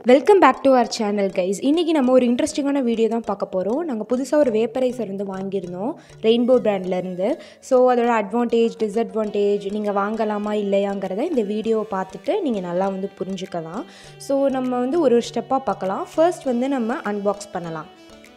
welcome back to our channel guys இன்றைக்கி நம்ம ஒரு இன்ட்ரெஸ்டிங்கான வீடியோ தான் பார்க்க போகிறோம் நாங்கள் புதுசாக ஒரு வேப்பரைசர் வந்து வாங்கியிருந்தோம் ரெயின்போ பிராண்ட்லேருந்து ஸோ அதோட அட்வான்டேஜ் டிஸ்அட்வான்டேஜ் நீங்கள் வாங்கலாமா இல்லையாங்கிறத இந்த வீடியோவை பார்த்துட்டு நீங்கள் நல்லா வந்து புரிஞ்சுக்கலாம் ஸோ நம்ம வந்து ஒரு ஒரு ஸ்டெப்பாக பார்க்கலாம் ஃபர்ஸ்ட் வந்து நம்ம அன்பாக்ஸ் பண்ணலாம்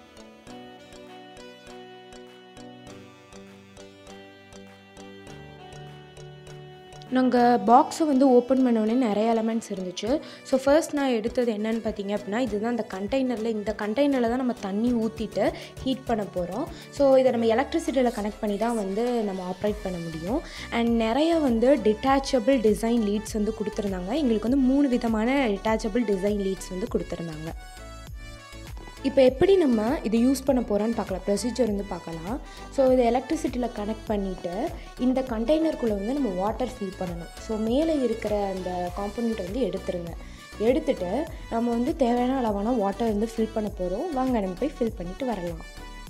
நாங்கள் பாக்ஸை வந்து ஓப்பன் பண்ணோடனே நிறைய எலமெண்ட்ஸ் இருந்துச்சு ஸோ ஃபர்ஸ்ட் நான் எடுத்தது என்னன்னு பார்த்தீங்க அப்படின்னா இதுதான் அந்த கண்டெய்னரில் இந்த கண்டெய்னரில் தான் நம்ம தண்ணி ஊற்றிட்டு ஹீட் பண்ண போகிறோம் ஸோ இதை நம்ம எலக்ட்ரிசிட்டியில் கனெக்ட் பண்ணி தான் வந்து நம்ம ஆப்ரேட் பண்ண முடியும் அண்ட் நிறைய வந்து டிட்டாச்சபிள் டிசைன் லீட்ஸ் வந்து கொடுத்துருந்தாங்க எங்களுக்கு வந்து மூணு விதமான டிட்டாச்சபிள் டிசைன் லீட்ஸ் வந்து கொடுத்துருந்தாங்க இப்போ எப்படி நம்ம இதை யூஸ் பண்ண போகிறோன்னு பார்க்கலாம் ப்ரொசீஜர் வந்து பார்க்கலாம் ஸோ இதை எலக்ட்ரிசிட்டியில் கனெக்ட் பண்ணிவிட்டு இந்த கண்டெய்னருக்குள்ளே வந்து நம்ம வாட்டர் ஃபில் பண்ணணும் ஸோ மேலே இருக்கிற அந்த காம்பனண்ட் வந்து எடுத்துருங்க எடுத்துட்டு நம்ம வந்து தேவையான அளவான வாட்டர் வந்து ஃபில் பண்ண போகிறோம் வாங்க நம்ம போய் ஃபில் பண்ணிவிட்டு வரலாம்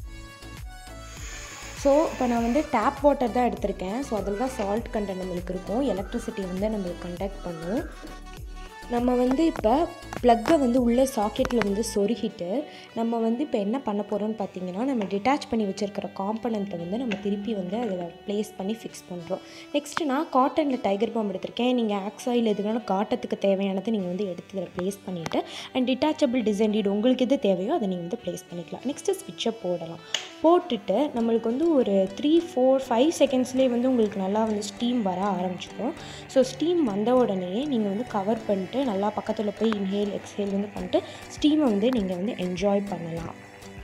ஸோ இப்போ நான் வந்து டேப் வாட்டர் தான் எடுத்திருக்கேன் ஸோ அதில் தான் சால்ட் கண்டென்ட் நம்மளுக்கு இருக்கும் எலக்ட்ரிசிட்டி வந்து நம்மளுக்கு கண்டக்ட் பண்ணும் நம்ம வந்து இப்போ ப்ளக்கை வந்து உள்ளே சாக்கெட்டில் வந்து சொருகிட்டு நம்ம வந்து இப்போ என்ன பண்ண போகிறோம்னு பார்த்தீங்கன்னா நம்ம டிட்டாச் பண்ணி வச்சுருக்கிற காம்பனண்ட்டை வந்து நம்ம திருப்பி வந்து அதில் ப்ளேஸ் பண்ணி ஃபிக்ஸ் பண்ணுறோம் நெக்ஸ்ட்டு நான் காட்டனில் டைகர் பாம் எடுத்திருக்கேன் நீங்கள் ஆக்ஸாயில் எது வேணாலும் காட்டத்துக்கு தேவையானதை நீங்கள் வந்து எடுத்து இதில் ப்ளேஸ் பண்ணிவிட்டு அண்ட் டிட்டாச்சபிள் டிசைன் லீட் உங்களுக்கு எது தேவையோ அதை நீங்கள் வந்து ப்ளேஸ் பண்ணிக்கலாம் நெக்ஸ்ட்டு ஸ்விட்சை போடலாம் போட்டுட்டு நம்மளுக்கு வந்து ஒரு த்ரீ ஃபோர் ஃபைவ் செகண்ட்ஸ்லேயே வந்து உங்களுக்கு நல்லா வந்து ஸ்டீம் வர ஆரம்பிச்சிடும் ஸோ ஸ்டீம் வந்த உடனே நீங்கள் வந்து கவர் பண்ணிட்டு நல்லா பக்கத்தில் போய் இன்ஹேல் எக்ஸ்ஹேல் வந்து பண்ணிட்டு ஸ்டீமை வந்து நீங்கள் வந்து என்ஜாய் பண்ணலாம்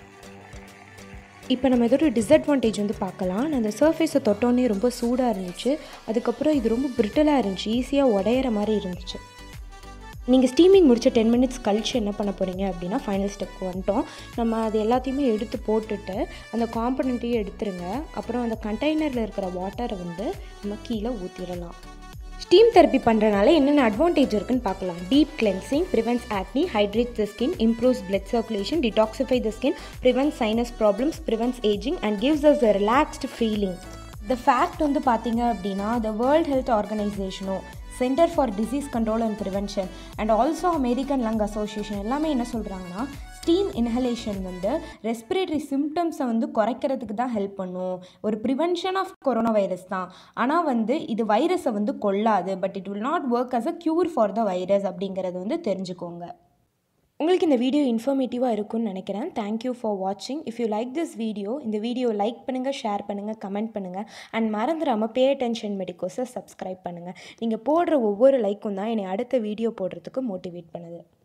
இப்போ நம்ம இதோட டிஸ்அட்வான்டேஜ் வந்து பார்க்கலாம் நான் அந்த சர்ஃபேஸை தொட்டோன்னே ரொம்ப சூடாக இருந்துச்சு அதுக்கப்புறம் இது ரொம்ப பிரிட்டலாக இருந்துச்சு ஈஸியாக உடையிற மாதிரி இருந்துச்சு நீங்கள் ஸ்டீமிங் முடிச்ச டென் மினிட்ஸ் கழிச்சு என்ன பண்ண போகிறீங்க அப்படின்னா ஃபைனல் ஸ்டெப்க்கு வந்துட்டோம் நம்ம அது எல்லாத்தையுமே எடுத்து போட்டுட்டு அந்த காம்பனண்ட்டையும் எடுத்துருங்க அப்புறம் அந்த கண்டெய்னரில் இருக்கிற வாட்டரை வந்து நம்ம கீழே ஊற்றிடலாம் ஸ்டீம் தெரப்பி பண்ணுறனால என்னென்ன அட்வான்டேஜ் இருக்குன்னு பார்க்கலாம் deep cleansing prevents acne hydrate the skin improves blood circulation detoxify the skin prevents sinus problems prevents ageing and gives us a relaxed feeling the fact வந்து பார்த்தீங்க அப்படின்னா த வேர்ல்ட் ஹெல்த் ஆர்கனைசேஷனும் Center for Disease Control and Prevention and also American Lung Association எல்லாமே என்ன சொல்கிறாங்கன்னா steam inhalation வந்து respiratory சிம்டம்ஸை வந்து குறைக்கிறதுக்கு தான் ஹெல்ப் பண்ணும் ஒரு ப்ரிவென்ஷன் ஆஃப் கொரோனா வைரஸ் தான் ஆனால் வந்து இது வைரஸை வந்து கொல்லாது but it will not work as a cure for the virus அப்படிங்கிறது வந்து தெரிஞ்சுக்கோங்க உங்களுக்கு இந்த வீடியோ இன்ஃபர்மேட்டிவாக இருக்கும்னு நினைக்கிறேன் தேங்க்யூ ஃபார் வாட்சிங் if you like this video இந்த வீடியோ லைக் பண்ணுங்கள் ஷேர் பண்ணுங்கள் கமெண்ட் பண்ணுங்கள் அண்ட் மறந்துடாமல் பே அட்டென்ஷன் மெடிக்கோஸை சப்ஸ்கிரைப் பண்ணுங்கள் நீங்கள் போடுற ஒவ்வொரு லைக்கும் தான் என்னை அடுத்த வீடியோ போடுறதுக்கு மோட்டிவேட் பண்ணுது